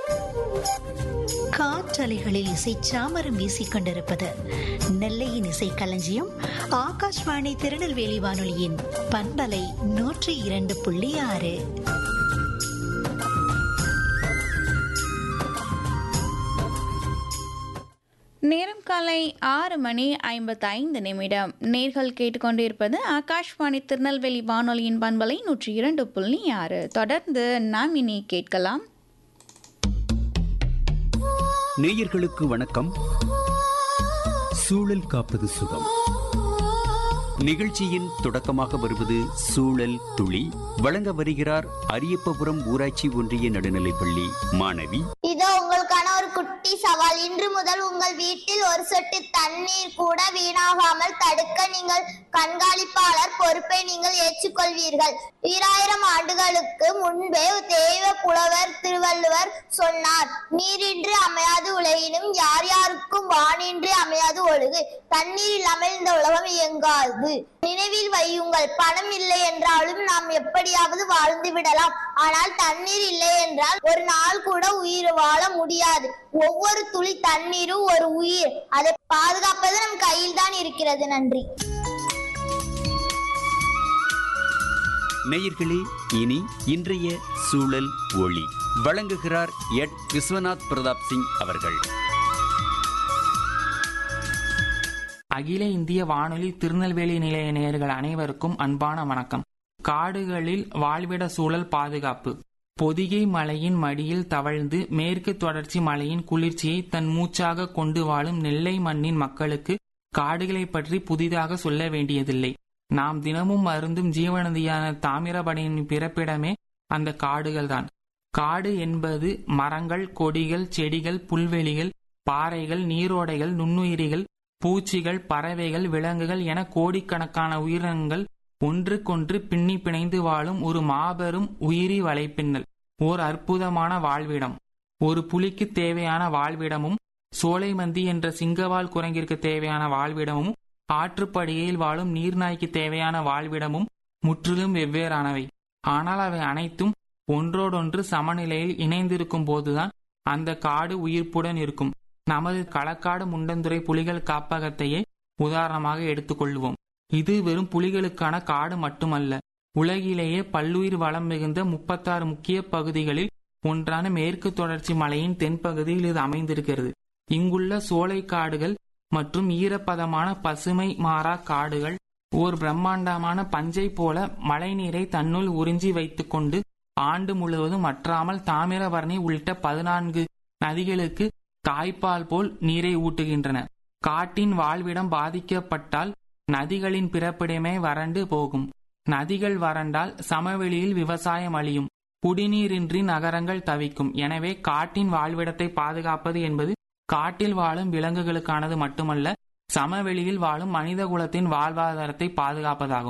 காற்றலைகளில் இசை சாமரம் வீசிக் கொண்டிருப்பது நெல்லையின் இசை களஞ்சியம் ஆகாஷ்வாணி திருநெல்வேலி வானொலியின் பண்பலை நூற்றி இரண்டு புள்ளி ஆறு நேரம் காலை ஆறு மணி ஐம்பத்தைந்து நிமிடம் நேர்கள் கேட்டுக்கொண்டிருப்பது ஆகாஷ்வாணி திருநெல்வேலி வானொலியின் பண்பலை நூற்றி இரண்டு புள்ளி ஆறு தொடர்ந்து நாம் இனி கேட்கலாம் நேயர்களுக்கு வணக்கம் சூழல் காப்பது சுகம் நிகழ்ச்சியின் தொடக்கமாக வருவது சூழல் துளி வழங்க வருகிறார் அரியப்பபுரம் ஊராட்சி ஒன்றிய நடுநிலைப்பள்ளி மாணவி இதோ உங்களுக்கான ஒரு குட்டி சவால் இன்று முதல் உங்கள் வீட்டில் ஒரு சொட்டு தண்ணீர் கூட வீணாகாமல் தடுக்க நீங்கள் கண்காணிப்பாளர் பொறுப்பை நீங்கள் ஏற்றுக்கொள்வீர்கள் ஈராயிரம் ஆண்டுகளுக்கு முன்பே தெய்வ புலவர் திருவள்ளுவர் சொன்னார் நீரின்றி அமையாது உலகினும் யார் யாருக்கும் வானின்றி அமையாது ஒழுகு தண்ணீர் இல்லாமல் இந்த உலகம் இயங்காது நினைவில் வையுங்கள் பணம் இல்லை என்றாலும் நாம் எப்படியாவது வாழ்ந்து விடலாம் ஆனால் தண்ணீர் இல்லை என்றால் ஒரு நாள் கூட உயிர் வாழ முடியாது ஒவ்வொரு துளி தண்ணீரும் ஒரு உயிர் அதை பாதுகாப்பது நம் கையில் தான் இருக்கிறது நன்றி நேயர்களே இனி இன்றைய சூழல் ஒளி வழங்குகிறார் எட் விஸ்வநாத் பிரதாப் சிங் அவர்கள் அகில இந்திய வானொலி திருநெல்வேலி நிலைய நேயர்கள் அனைவருக்கும் அன்பான வணக்கம் காடுகளில் வாழ்விட சூழல் பாதுகாப்பு பொதிகை மலையின் மடியில் தவழ்ந்து மேற்கு தொடர்ச்சி மலையின் குளிர்ச்சியை தன் மூச்சாக கொண்டு வாழும் நெல்லை மண்ணின் மக்களுக்கு காடுகளை பற்றி புதிதாக சொல்ல வேண்டியதில்லை நாம் தினமும் அருந்தும் ஜீவநதியான தாமிரபணியின் பிறப்பிடமே அந்த காடுகள்தான் காடு என்பது மரங்கள் கொடிகள் செடிகள் புல்வெளிகள் பாறைகள் நீரோடைகள் நுண்ணுயிரிகள் பூச்சிகள் பறவைகள் விலங்குகள் என கோடிக்கணக்கான உயிரினங்கள் ஒன்றுக்கொன்று பின்னி பிணைந்து வாழும் ஒரு மாபெரும் உயிரி வலைப்பின்னல் ஓர் அற்புதமான வாழ்விடம் ஒரு புலிக்கு தேவையான வாழ்விடமும் சோலைமந்தி என்ற சிங்கவால் குரங்கிற்கு தேவையான வாழ்விடமும் ஆற்றுப்படுகையில் வாழும் நீர்நாய்க்கு தேவையான வாழ்விடமும் முற்றிலும் வெவ்வேறானவை ஆனால் அவை அனைத்தும் ஒன்றோடொன்று சமநிலையில் இணைந்திருக்கும் போதுதான் அந்த காடு உயிர்ப்புடன் இருக்கும் நமது களக்காடு முண்டந்துறை புலிகள் காப்பகத்தையே உதாரணமாக எடுத்துக்கொள்வோம் இது வெறும் புலிகளுக்கான காடு மட்டுமல்ல உலகிலேயே பல்லுயிர் வளம் மிகுந்த முப்பத்தாறு முக்கிய பகுதிகளில் ஒன்றான மேற்கு தொடர்ச்சி மலையின் தென்பகுதியில் இது அமைந்திருக்கிறது இங்குள்ள சோலை காடுகள் மற்றும் ஈரப்பதமான பசுமை மாறா காடுகள் ஓர் பிரம்மாண்டமான பஞ்சை போல மழைநீரை தன்னுள் உறிஞ்சி வைத்துக்கொண்டு ஆண்டு முழுவதும் மற்றாமல் தாமிரபரணி உள்ளிட்ட பதினான்கு நதிகளுக்கு தாய்ப்பால் போல் நீரை ஊட்டுகின்றன காட்டின் வாழ்விடம் பாதிக்கப்பட்டால் நதிகளின் பிறப்பிடமே வறண்டு போகும் நதிகள் வறண்டால் சமவெளியில் விவசாயம் அழியும் குடிநீரின்றி நகரங்கள் தவிக்கும் எனவே காட்டின் வாழ்விடத்தை பாதுகாப்பது என்பது காட்டில் வாழும் விலங்குகளுக்கானது மட்டுமல்ல சமவெளியில் வாழும் மனித குலத்தின் வாழ்வாதாரத்தை பாதுகாப்பதாகும்